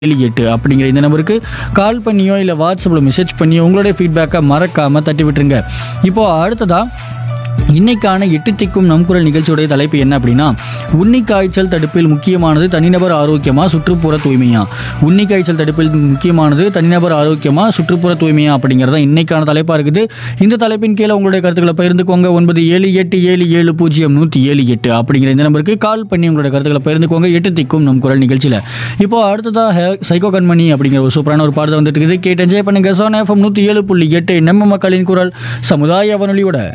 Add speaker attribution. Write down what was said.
Speaker 1: ஏழு எட்டு அப்படிங்கிற இந்த நம்பருக்கு கால் பண்ணியோ இல்லை வாட்ஸ்அப்பில் மெசேஜ் பண்ணியோ உங்களுடைய ஃபீட்பேக்கை மறக்காமல் தட்டி விட்டுருங்க இப்போ அடுத்ததாக இன்னைக்கான எட்டு திக்கும் நம் குரல் நிகழ்ச்சியுடைய தலைப்பு என்ன அப்படின்னா உன்னி காய்ச்சல் தடுப்பில் முக்கியமானது தனிநபர் ஆரோக்கியமா சுற்றுப்புற தூய்மையா உன்னி காய்ச்சல் தடுப்பில் முக்கியமானது தனிநபர் ஆரோக்கியமா சுற்றுப்புற தூய்மையா அப்படிங்கிறது தான் இன்னைக்கான தலைப்பாக இருக்குது இந்த தலைப்பின் கீழே உங்களுடைய கருத்துக்களை பகிர்ந்துக்கோங்க ஒன்பது ஏழு எட்டு ஏழு ஏழு பூஜ்ஜியம் நூற்றி ஏழு எட்டு அப்படிங்கிற இந்த நம்பருக்கு கால் பண்ணி உங்களுடைய கருத்துக்களை பகிர்ந்துக்கோங்க எட்டு திக்கும் நம் குரல் நிகழ்ச்சியில் இப்போ அடுத்ததாக சைக்கோ கண்மணி அப்படிங்கிற ஒரு சூப்பரான ஒரு பாடத்தை வந்துட்டு இருக்குது கேட்டு என்ஜாய் பண்ணுங்க சோன் எஃப்எம் நூற்றி ஏழு புள்ளி எட்டு நம்ம மக்களின் குரல் சமுதாய வானொலியோட